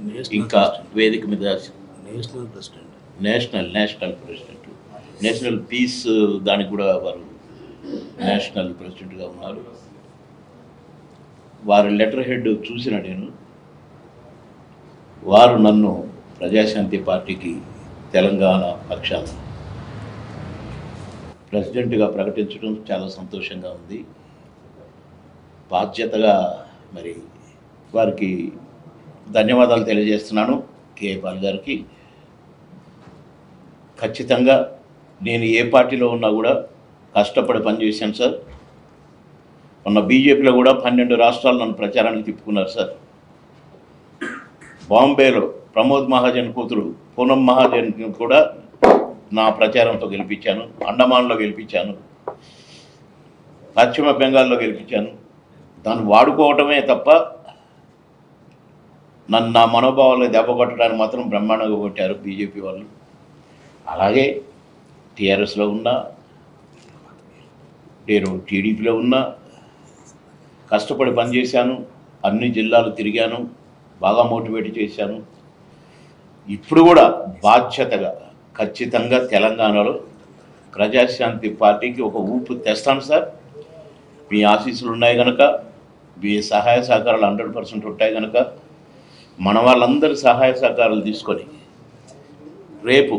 National ఇంకా president. వేదిక మీద national president national national president national peace దానికి కూడా వారు నేషనల్ ప్రెసిడెంట్గా ఉన్నారు వారి లెటర్ హెడ్ చూసిన నేను వారు నన్ను ప్రజాశాంతి పార్టీకి తెలంగాణ పక్షాన ప్రెసిడెంట్గా ప్రకటించడం చాలా సంతోషంగా ఉంది బాధ్యతగా మరి వారికి ధన్యవాదాలు తెలియజేస్తున్నాను కే పాల్ గారికి ఖచ్చితంగా నేను ఏ పార్టీలో ఉన్నా కూడా కష్టపడి పనిచేశాను సార్ మొన్న బీజేపీలో కూడా పన్నెండు రాష్ట్రాలు నన్ను ప్రచారానికి తిప్పుకున్నారు సార్ బాంబేలో ప్రమోద్ మహాజన్ కూతురు పూనం మహాజన్ కూడా నా ప్రచారంతో గెలిపించాను అండమాన్లో గెలిపించాను పశ్చిమ బెంగాల్లో గెలిపించాను దాన్ని వాడుకోవటమే తప్ప నన్ను నా మనోభావాలు దెబ్బ కొట్టడానికి మాత్రం బ్రహ్మాండంగా కొట్టారు బీజేపీ వాళ్ళు అలాగే టీఆర్ఎస్లో ఉన్నా నేను టీడీపీలో ఉన్నా కష్టపడి పనిచేశాను అన్ని జిల్లాలు తిరిగాను బాగా మోటివేట్ చేశాను ఇప్పుడు కూడా బాధ్యతగా ఖచ్చితంగా తెలంగాణలో ప్రజాశాంతి పార్టీకి ఒక ఊపు తెస్తాను సార్ మీ ఆశీస్సులు ఉన్నాయి కనుక మీ సహాయ సహకారాలు హండ్రెడ్ పర్సెంట్ ఉంటాయి కనుక మన వాళ్ళందరి సహాయ సహకారాలు తీసుకొని రేపు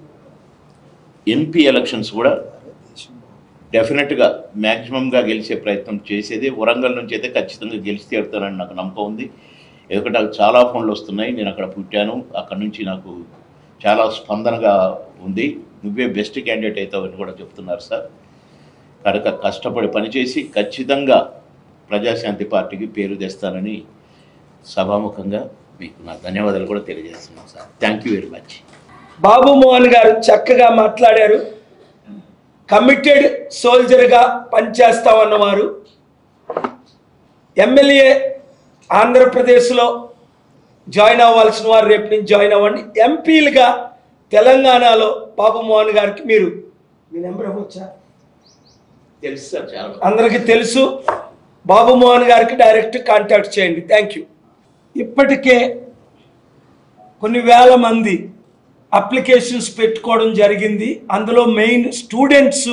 ఎంపీ ఎలక్షన్స్ కూడా డెఫినెట్గా మ్యాక్సిమంగా గెలిచే ప్రయత్నం చేసేది వరంగల్ నుంచి అయితే ఖచ్చితంగా గెలిచి తీరుతానని నాకు నమ్మకం ఉంది ఎందుకంటే నాకు చాలా ఫోన్లు వస్తున్నాయి నేను అక్కడ పుట్టాను అక్కడ నుంచి నాకు చాలా స్పందనగా ఉంది నువ్వే బెస్ట్ క్యాండిడేట్ అవుతావని కూడా చెప్తున్నారు సార్ కనుక కష్టపడి పనిచేసి ఖచ్చితంగా ప్రజాశాంతి పార్టీకి పేరు తెస్తానని సభాముఖంగా మీకు నా ధన్యవాదాలు కూడా తెలియజేస్తున్నాను sir thank you very much Babu Mohan garu చక్కగా మాట్లాడారు కమిటెడ్ సోల్జర్గా పనిచేస్తామన్నవారు ఎమ్మెల్యే ఆంధ్రప్రదేశ్లో జాయిన్ అవ్వాల్సిన వారు రేపు నుంచి జాయిన్ అవ్వండి ఎంపీలుగా తెలంగాణలో బాబు మోహన్ గారికి మీరు మీ నెంబర్ ఇవ్వచ్చా తెలుసు సార్ చాలా అందరికీ తెలుసు బాబు మోహన్ గారికి డైరెక్ట్ కాంటాక్ట్ చేయండి థ్యాంక్ యూ ఇప్పటికే కొన్ని వేల మంది అప్లికేషన్స్ పెట్టుకోవడం జరిగింది అందులో మెయిన్ స్టూడెంట్స్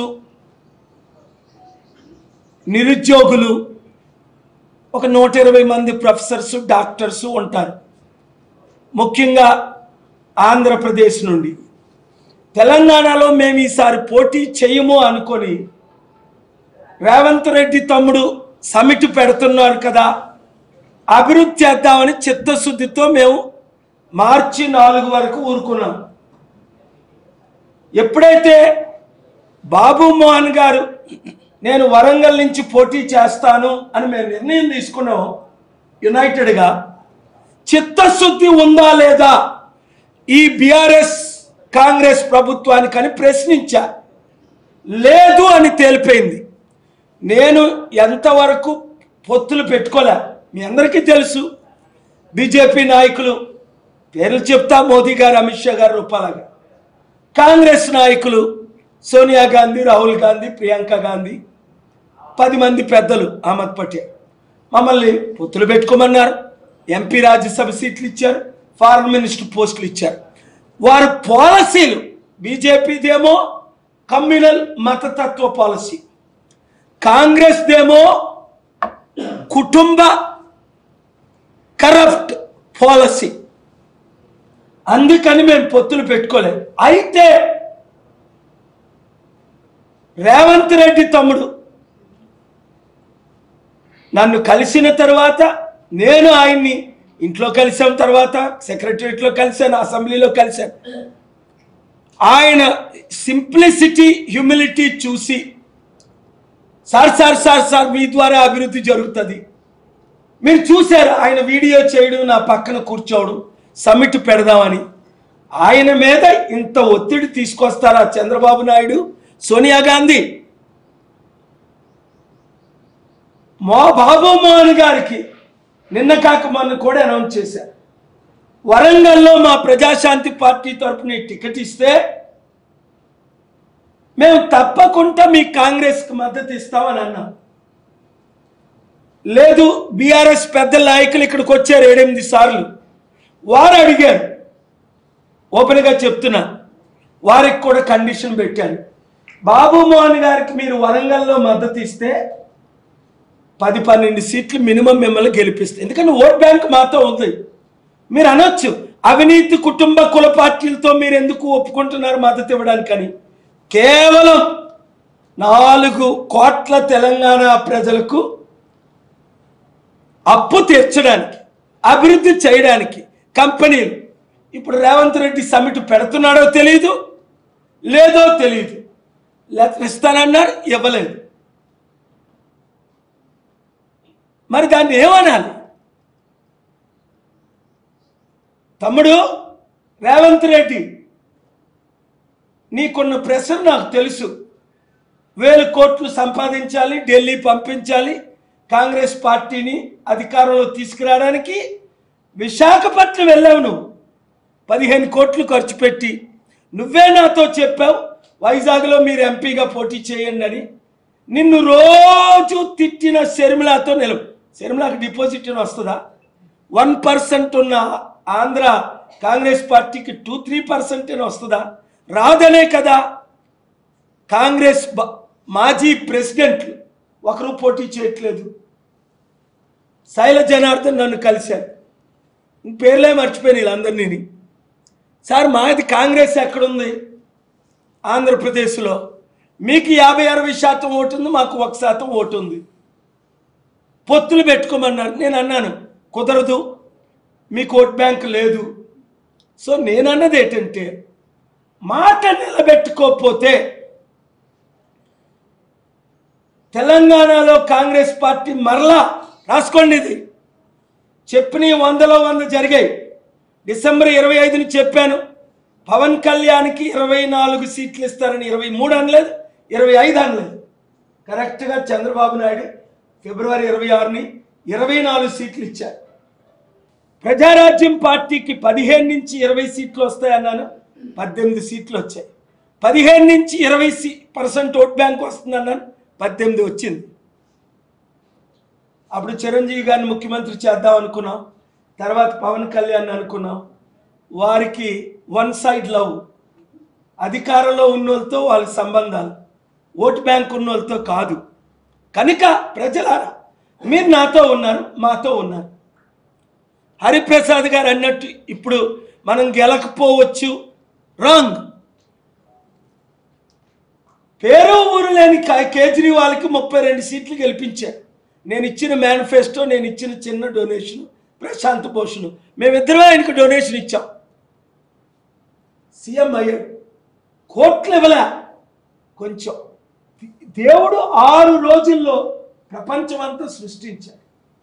నిరుద్యోగులు ఒక నూట ఇరవై మంది ప్రొఫెసర్స్ డాక్టర్స్ ఉంటారు ముఖ్యంగా ఆంధ్రప్రదేశ్ నుండి తెలంగాణలో మేము ఈసారి పోటీ చేయము అనుకొని రేవంత్ రెడ్డి తమ్ముడు సమిట్ పెడుతున్నాడు కదా అభివృద్ధి చేద్దామని చిత్తశుద్ధితో మేము మార్చి నాలుగు వరకు ఊరుకున్నాం ఎప్పుడైతే బాబు మోహన్ గారు నేను వరంగల్ నుంచి పోటీ చేస్తాను అని మేము నిర్ణయం తీసుకున్నాం యునైటెడ్గా చిత్తశుద్ధి ఉందా లేదా ఈ బీఆర్ఎస్ కాంగ్రెస్ ప్రభుత్వానికని ప్రశ్నించా లేదు అని తేలిపోయింది నేను ఎంతవరకు పొత్తులు పెట్టుకోలే మీ అందరికీ తెలుసు బీజేపీ నాయకులు పేర్లు చెప్తా మోదీ గారు అమిత్ షా గారు రూపాలగా కాంగ్రెస్ నాయకులు సోనియా గాంధీ రాహుల్ గాంధీ ప్రియాంక గాంధీ పది మంది పెద్దలు అహ్మద్ పటేల్ మమ్మల్ని పొత్తులు పెట్టుకోమన్నారు ఎంపీ రాజ్యసభ సీట్లు ఇచ్చారు ఫారెన్ మినిస్టర్ పోస్టులు ఇచ్చారు వారి పాలసీలు బీజేపీదేమో కమ్యూనల్ మతతత్వ పాలసీ కాంగ్రెస్ దేమో కుటుంబ కరప్ట్ పాలసీ అందుకని మేము పొత్తులు పెట్టుకోలేదు అయితే రేవంత్ రెడ్డి తమ్ముడు నన్ను కలిసిన తర్వాత నేను ఆయన్ని ఇంట్లో కలిసాం తర్వాత సెక్రటరియట్లో కలిశాను అసెంబ్లీలో కలిశాను ఆయన సింప్లిసిటీ హ్యూమిలిటీ చూసి సార్ సార్ సార్ సార్ మీ ద్వారా అభివృద్ధి జరుగుతుంది మీరు చూశారు ఆయన వీడియో చేయడం నా పక్కన కూర్చోవడం సమిట్ పెడదామని ఆయన మీద ఇంత ఒత్తిడి తీసుకొస్తారా చంద్రబాబు నాయుడు సోనియా గాంధీ మా బాబు మోహన్ గారికి నిన్న కాక మొన్న కూడా అనౌన్స్ చేశారు వరంగల్లో మా ప్రజాశాంతి పార్టీ తరపున టికెట్ ఇస్తే మేము తప్పకుండా మీ కాంగ్రెస్కి మద్దతు ఇస్తామని అన్నాం లేదు బీఆర్ఎస్ పెద్ద నాయకులు ఇక్కడికి వచ్చారు ఏడెనిమిది సార్లు వారు అడిగారు ఓపెన్గా చెప్తున్నా వారికి కూడా కండిషన్ పెట్టాను బాబు మోహన్ గారికి మీరు వరంగల్లో మద్దతు ఇస్తే పది పన్నెండు సీట్లు మినిమం మిమ్మల్ని గెలిపిస్తాయి ఎందుకంటే ఓట్ బ్యాంక్ మాతో ఉంది మీరు అనొచ్చు అవినీతి కుటుంబ కుల పార్టీలతో మీరు ఎందుకు ఒప్పుకుంటున్నారు మద్దతు ఇవ్వడానికని కేవలం నాలుగు కోట్ల తెలంగాణ ప్రజలకు అప్పు తీర్చడానికి అభివృద్ధి చేయడానికి కంపెనీలు ఇప్పుడు రేవంత్ రెడ్డి సమిట్ పెడుతున్నాడో తెలియదు లేదో తెలియదు లేకపోతే ఇస్తానన్నాడు ఇవ్వలేదు మరి దాన్ని ఏమనాలి తమ్ముడు రేవంత్ రెడ్డి నీకున్న ప్రెషర్ నాకు తెలుసు వేల కోట్లు సంపాదించాలి ఢిల్లీ పంపించాలి కాంగ్రెస్ పార్టీని అధికారంలో తీసుకురావడానికి విశాఖపట్నం వెళ్ళావు నువ్వు పదిహేను కోట్లు ఖర్చు పెట్టి నువ్వే నాతో చెప్పావు వైజాగ్లో మీరు ఎంపీగా పోటీ చేయండి అని నిన్ను రోజు తిట్టిన శర్మిలాతో నిలవు శర్మిలాకి డిపాజిట్ అని వస్తుందా వన్ పర్సెంట్ ఉన్న ఆంధ్ర కాంగ్రెస్ పార్టీకి టూ త్రీ పర్సెంట్ అని వస్తుందా రాదనే కదా కాంగ్రెస్ బ- మాజీ ప్రెసిడెంట్లు ఒకరు పోటీ చేయట్లేదు శైల జనార్దన్ నన్ను కలిశారు పేర్లే మర్చిపోయిన వీళ్ళందరినీ సార్ మాది కాంగ్రెస్ ఎక్కడుంది ఆంధ్రప్రదేశ్లో మీకు యాభై అరవై శాతం ఓటు ఉంది మాకు ఒక శాతం ఓటు ఉంది పొత్తులు పెట్టుకోమన్నారు నేను అన్నాను కుదరదు మీకు ఓట్ బ్యాంక్ లేదు సో నేను అన్నది ఏంటంటే మాట నిలబెట్టుకోకపోతే తెలంగాణలో కాంగ్రెస్ పార్టీ మరలా రాసుకోండి ఇది చెప్పిన వందలో వంద జరిగాయి డిసెంబర్ ఇరవై ఐదుని చెప్పాను పవన్ కళ్యాణ్కి ఇరవై నాలుగు సీట్లు ఇస్తారని ఇరవై మూడు అనలేదు ఇరవై ఐదు అనలేదు కరెక్ట్గా చంద్రబాబు నాయుడు ఫిబ్రవరి ఇరవై ఆరుని ఇరవై నాలుగు సీట్లు ఇచ్చారు ప్రజారాజ్యం పార్టీకి పదిహేను నుంచి ఇరవై సీట్లు వస్తాయన్నాను పద్దెనిమిది సీట్లు వచ్చాయి పదిహేను నుంచి ఇరవై సీ పర్సెంట్ ఓట్ బ్యాంక్ వస్తుందన్నాను పద్దెనిమిది వచ్చింది అప్పుడు చిరంజీవి గారిని ముఖ్యమంత్రి చేద్దాం అనుకున్నాం తర్వాత పవన్ కళ్యాణ్ అనుకున్నాం వారికి వన్ సైడ్ లవ్ అధికారంలో ఉన్నోళ్ళతో వాళ్ళ సంబంధాలు ఓట్ బ్యాంక్ ఉన్నోళ్ళతో కాదు కనుక ప్రజలారా మీరు నాతో ఉన్నారు మాతో ఉన్నారు హరిప్రసాద్ గారు అన్నట్టు ఇప్పుడు మనం గెలకపోవచ్చు రాంగ్ పేరు ఊరు లేని కా- కేజ్రీవాల్కి ముప్పై రెండు సీట్లు గెలిపించారు నేను ఇచ్చిన మేనిఫెస్టో నేను ఇచ్చిన చిన్న డొనేషన్ ప్రశాంత్ భూషణ్ మేమిద్దరం ఆయనకు డొనేషన్ ఇచ్చాం సీఎం అయ్యాడు కోట్లు ఇవ్వలే కొంచెం దేవుడు ఆరు రోజుల్లో ప్రపంచమంతా సృష్టించాడు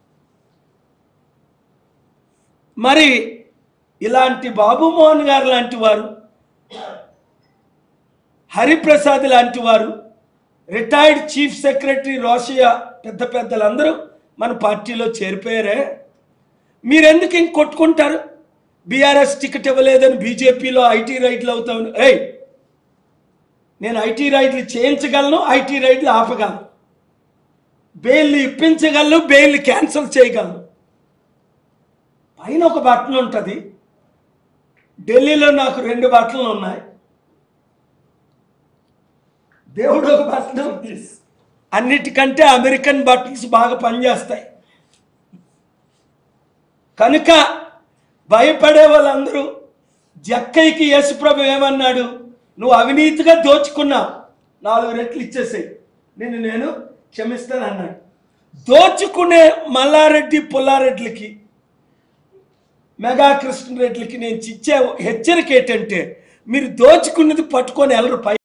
మరి ఇలాంటి బాబు మోహన్ గారు లాంటి వారు హరిప్రసాద్ లాంటి వారు రిటైర్డ్ చీఫ్ సెక్రటరీ రోషయ్య పెద్ద పెద్దలందరూ మన పార్టీలో చేరిపోయారే మీరెందుకు ఇంక కొట్టుకుంటారు బీఆర్ఎస్ టికెట్ ఇవ్వలేదని బీజేపీలో ఐటీ రైడ్లు అవుతాను ఏయ్ నేను ఐటీ రైడ్లు చేయించగలను ఐటీ రైడ్లు ఆపగలను బెయిల్ ఇప్పించగలను బెయిల్ క్యాన్సిల్ చేయగలను పైన ఒక బట్టన్ ఉంటుంది ఢిల్లీలో నాకు రెండు బట్టలు ఉన్నాయి దేవుడు ఒక బట్టలు అన్నిటికంటే అమెరికన్ బట్టల్స్ బాగా పనిచేస్తాయి కనుక భయపడే వాళ్ళందరూ జక్కయ్యకి యేసుప్రభు ఏమన్నాడు నువ్వు అవినీతిగా దోచుకున్నావు నాలుగు రెట్లు ఇచ్చేసాయి నిన్ను నేను క్షమిస్తాను అన్నాడు దోచుకునే మల్లారెడ్డి పుల్లారెడ్డిలకి మెగా కృష్ణరెడ్డిలకి నేను ఇచ్చే హెచ్చరిక ఏంటంటే మీరు దోచుకున్నది పట్టుకొని వెళ్ళరు పై